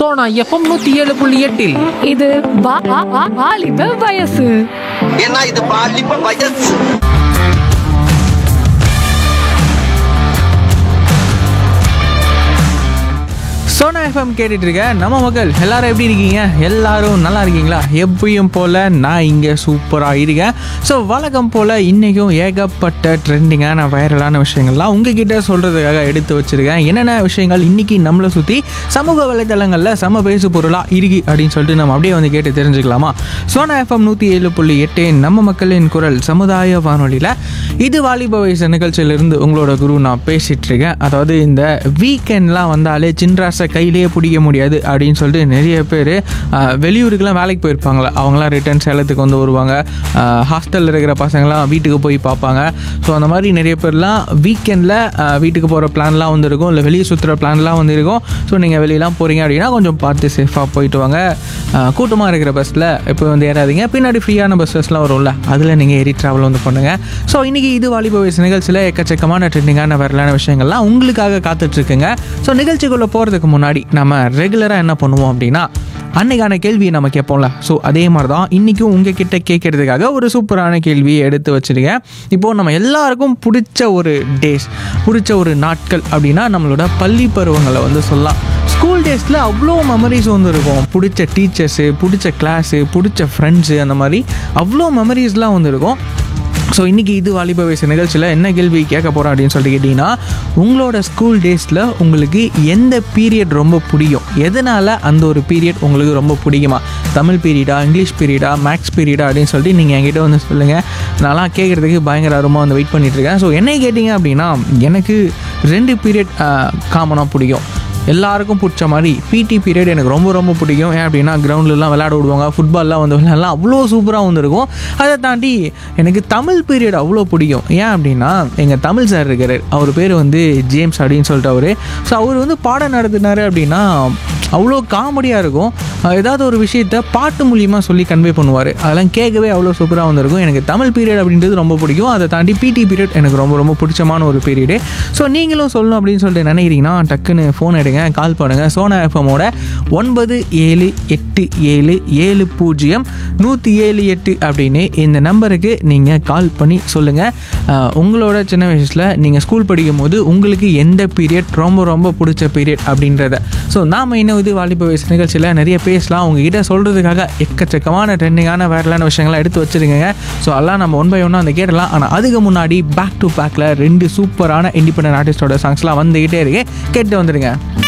Sona FM நூத்தி ஏழு புள்ளி எட்டில் இது வா- வா- வா- வாலிப வயசு ஏன்னா இது பாலிப்ப வயசு சோனா எஃப்எம் கேட்டுட்டு இருக்க நம்ம மக்கள் எல்லாரும் எப்படி இருக்கீங்க எல்லாரும் நல்லா இருக்கீங்களா எப்பயும் போல் நான் இங்கே சூப்பராக இருக்கேன் ஸோ வழக்கம் போல் இன்றைக்கும் ஏகப்பட்ட ட்ரெண்டிங்கான வைரலான விஷயங்கள்லாம் உங்ககிட்ட சொல்கிறதுக்காக எடுத்து வச்சுருக்கேன் என்னென்ன விஷயங்கள் இன்றைக்கி நம்மளை சுற்றி சமூக வலைதளங்களில் சம பேசு பொருளாக இருக்கு அப்படின்னு சொல்லிட்டு நம்ம அப்படியே வந்து கேட்டு தெரிஞ்சுக்கலாமா சோனா எஃப்எம் நூற்றி ஏழு புள்ளி எட்டு நம்ம மக்களின் குரல் சமுதாய வானொலியில் இது வாலிப வயசு நிகழ்ச்சியிலிருந்து உங்களோட குரு நான் பேசிகிட்டு இருக்கேன் அதாவது இந்த வீக்கெண்ட்லாம் வந்தாலே சின்ராசை கையிலேயே பிடிக்க முடியாது அப்படின்னு சொல்லிட்டு நிறைய பேர் வெளியூருக்குலாம் வேலைக்கு போயிருப்பாங்களே அவங்களாம் ரிட்டர்ன் சேலத்துக்கு வந்து வருவாங்க ஹாஸ்டலில் இருக்கிற பசங்களாம் வீட்டுக்கு போய் பார்ப்பாங்க ஸோ அந்த மாதிரி நிறைய பேர்லாம் வீக்கெண்டில் வீட்டுக்கு போகிற பிளான்லாம் வந்து இருக்கும் இல்லை வெளியே சுற்றுற பிளான்லாம் வந்து இருக்கும் ஸோ நீங்கள் வெளியெல்லாம் போகிறீங்க அப்படின்னா கொஞ்சம் பார்த்து சேஃபாக போயிட்டு வாங்க கூட்டமாக இருக்கிற பஸ்ஸில் இப்போ வந்து ஏறாதீங்க பின்னாடி ஃப்ரீயான பஸ்ஸஸ்லாம் வரும்ல அதில் நீங்கள் ஏறி ட்ராவல் வந்து பண்ணுங்கள் ஸோ இன்றைக்கி இது வாலிப வயசு நிகழ்ச்சியில் எக்கச்சக்கமான ட்ரெண்டிங்கான வரலான விஷயங்கள்லாம் உங்களுக்காக காத்துட்ருக்குங்க ஸோ நிகழ்ச்சிக்குள்ளே போகிறதுக்கு முன்னாடி நம்ம ரெகுலராக என்ன பண்ணுவோம் அப்படின்னா அன்னைக்கான கேள்வியை நம்ம கேட்போம்ல ஸோ அதே மாதிரி தான் இன்றைக்கும் உங்ககிட்ட கேட்கறதுக்காக ஒரு சூப்பரான கேள்வியை எடுத்து வச்சுருக்கேன் இப்போது நம்ம எல்லாருக்கும் பிடிச்ச ஒரு டேஸ் பிடிச்ச ஒரு நாட்கள் அப்படின்னா நம்மளோட பள்ளி பருவங்களை வந்து சொல்லலாம் ஸ்கூல் டேஸில் அவ்வளோ மெமரிஸ் வந்து இருக்கும் பிடிச்ச டீச்சர்ஸு பிடிச்ச கிளாஸு பிடிச்ச ஃப்ரெண்ட்ஸு அந்த மாதிரி அவ்வளோ மெமரிஸ்லாம் வந்து இருக்கும் ஸோ இன்றைக்கி இது வாலிப வயசு நிகழ்ச்சியில் என்ன கேள்வி கேட்க போகிறோம் அப்படின்னு சொல்லிட்டு கேட்டிங்கன்னா உங்களோட ஸ்கூல் டேஸில் உங்களுக்கு எந்த பீரியட் ரொம்ப பிடிக்கும் எதனால் அந்த ஒரு பீரியட் உங்களுக்கு ரொம்ப பிடிக்குமா தமிழ் பீரியடா இங்கிலீஷ் பீரியடா மேக்ஸ் பீரியடா அப்படின்னு சொல்லிட்டு நீங்கள் என்கிட்ட வந்து சொல்லுங்கள் நான்லாம் கேட்குறதுக்கு பயங்கர ஆர்வமாக வந்து வெயிட் பண்ணிட்டு இருக்கேன் ஸோ என்ன கேட்டிங்க அப்படின்னா எனக்கு ரெண்டு பீரியட் காமனாக பிடிக்கும் எல்லாருக்கும் பிடிச்ச மாதிரி பிடி பீரியட் எனக்கு ரொம்ப ரொம்ப பிடிக்கும் ஏன் அப்படின்னா கிரவுண்ட்லலாம் விளையாட விடுவாங்க ஃபுட்பால்லாம் வந்து விளையாடலாம் அவ்வளோ சூப்பராக வந்துருக்கும் அதை தாண்டி எனக்கு தமிழ் பீரியட் அவ்வளோ பிடிக்கும் ஏன் அப்படின்னா எங்கள் தமிழ் சார் இருக்கார் அவர் பேர் வந்து ஜேம்ஸ் அப்படின்னு சொல்லிட்டு அவர் ஸோ அவர் வந்து பாடம் நடத்தினார் அப்படின்னா அவ்வளோ காமெடியாக இருக்கும் அஹ் ஏதாவது ஒரு விஷயத்த பாட்டு மூலியமாக சொல்லி கன்வே பண்ணுவார் அதெல்லாம் கேட்கவே அவ்வளோ சூப்பராக வந்திருக்கும் எனக்கு தமிழ் பீரியட் அப்படின்றது ரொம்ப பிடிக்கும் அதை தாண்டி பிடி பீரியட் எனக்கு ரொம்ப ரொம்ப பிடிச்சமான ஒரு பீரியடு ஸோ நீங்களும் சொல்லணும் அப்படின்னு சொல்லிட்டு நினைக்கிறீங்கன்னா டக்குன்னு ஃபோன் எடுங்க கால் பண்ணுங்கள் சோனா எஃப்எம்மோட ஒன்பது ஏழு எட்டு ஏழு ஏழு பூஜ்ஜியம் நூற்றி ஏழு எட்டு அப்படின்னு இந்த நம்பருக்கு நீங்கள் கால் பண்ணி சொல்லுங்கள் அஹ் உங்களோட சின்ன வயசில் நீங்கள் ஸ்கூல் படிக்கும் போது உங்களுக்கு எந்த பீரியட் ரொம்ப ரொம்ப பிடிச்ச பீரியட் அப்படின்றத ஸோ நாம் இன்னும் இது வாலிப வயசு நிகழ்ச்சியில் நிறைய பேசலாம் உங்ககிட்ட சொல்கிறதுக்காக எக்கச்சக்கமான ட்ரெண்டிங்கான வேறலான விஷயங்கள்லாம் எடுத்து வச்சுருக்கேங்க ஸோ அதெல்லாம் நம்ம ஒன் பை ஒன்னாக அந்த கேட்டலாம் ஆனால் அதுக்கு முன்னாடி பேக் டு பேக்கில் ரெண்டு சூப்பரான இண்டிபெண்டன்ட் ஆர்டிஸ்டோட சாங்ஸ்லாம் வந்துக்கிட்டே இருக்கு கேட்டு வந்துடுங்க